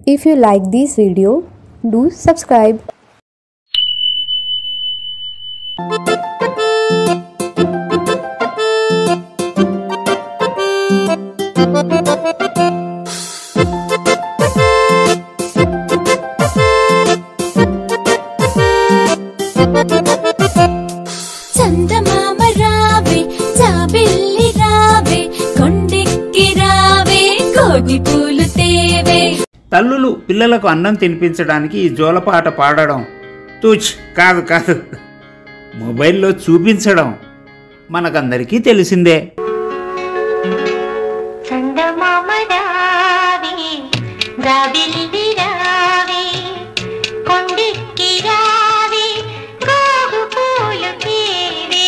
If you like this video, do subscribe. చందమామ రావే చాబిల్లి రావే కొండెక్కి రావే కోటి పూలు తేవే తల్లులు పిల్లలకు అన్నం తినిపించడానికి ఈ జోలపాట పాడడం తూచ్ కాదు కాదు మొబైల్లో చూపించడం మనకందరికీ తెలిసిందే చందమామ రావే జాబిల్లి రావే కొండెక్కి రావే గోగు పూలు తేవే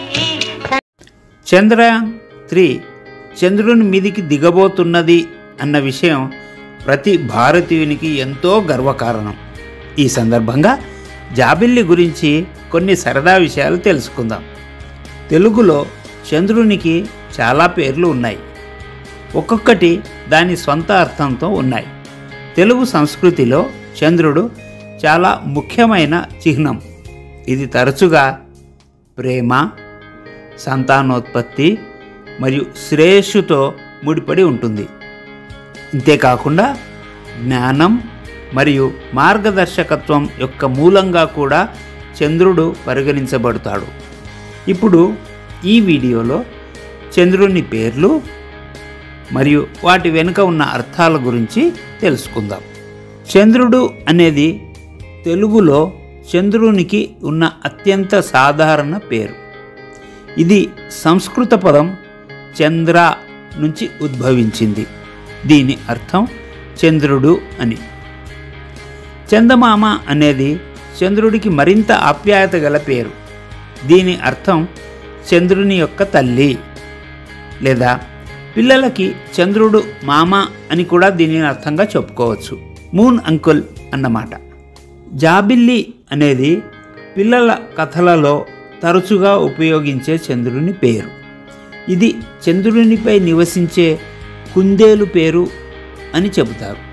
చంద్రయాన్ త్రీ చంద్రుని మీదికి దిగబోతున్నది అన్న విషయం ప్రతి భారతీయునికి ఎంతో గర్వకారణం ఈ సందర్భంగా జాబిల్లి గురించి కొన్ని సరదా విషయాలు తెలుసుకుందాం తెలుగులో చంద్రునికి చాలా పేర్లు ఉన్నాయి ఒక్కొక్కటి దాని సొంత అర్థంతో ఉన్నాయి తెలుగు సంస్కృతిలో చంద్రుడు చాలా ముఖ్యమైన చిహ్నం ఇది తరచుగా ప్రేమ సంతానోత్పత్తి మరియు శ్రేయస్సుతో ముడిపడి ఉంటుంది ఇంతేకాకుండా జ్ఞానం మరియు మార్గదర్శకత్వం యొక్క మూలంగా కూడా చంద్రుడు పరిగణించబడతాడు ఇప్పుడు ఈ వీడియోలో చంద్రుని పేర్లు మరియు వాటి వెనుక ఉన్న అర్థాల గురించి తెలుసుకుందాం చంద్రుడు అనేది తెలుగులో చంద్రునికి ఉన్న అత్యంత సాధారణ పేరు ఇది సంస్కృత పదం చంద్ర నుంచి ఉద్భవించింది దీని అర్థం చంద్రుడు అని చందమామ అనేది చంద్రుడికి మరింత ఆప్యాయత గల పేరు దీని అర్థం చంద్రుని యొక్క తల్లి లేదా పిల్లలకి చంద్రుడు మామ అని కూడా దీనిని అర్థంగా చెప్పుకోవచ్చు మూన్ అంకుల్ అన్నమాట జాబిల్లి అనేది పిల్లల కథలలో తరచుగా ఉపయోగించే చంద్రుని పేరు ఇది చంద్రునిపై నివసించే కుందేలు పేరు అని చెబుతారు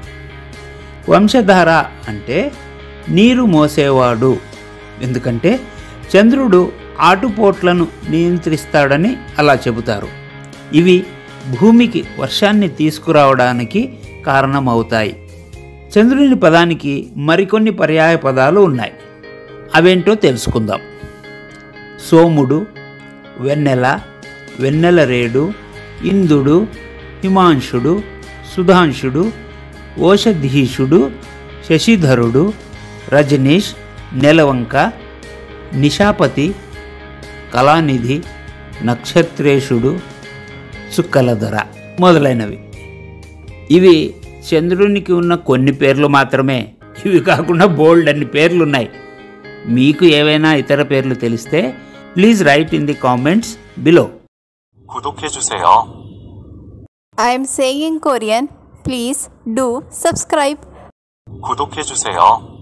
వంశధార అంటే నీరు మోసేవాడు ఎందుకంటే చంద్రుడు ఆటుపోట్లను నియంత్రిస్తాడని అలా చెబుతారు ఇవి భూమికి వర్షాన్ని తీసుకురావడానికి కారణమవుతాయి చంద్రుని పదానికి మరికొన్ని పర్యాయ పదాలు ఉన్నాయి అవేంటో తెలుసుకుందాం సోముడు వెన్నెల వెన్నెల రేడు ఇందుడు హిమాంశుడు సుధాంశుడు ఓషధీషుడు శశిధరుడు రజనీష్ నెలవంక నిషాపతి కళానిధి నక్షత్రేషుడు చుక్కలధర మొదలైనవి ఇవి చంద్రునికి ఉన్న కొన్ని పేర్లు మాత్రమే ఇవి కాకుండా బోల్డ్ అన్ని పేర్లు ఉన్నాయి మీకు ఏవైనా ఇతర పేర్లు తెలిస్తే please write in the comments below 구독해주세요. I am saying in Korean. Please do subscribe. 구독해주세요.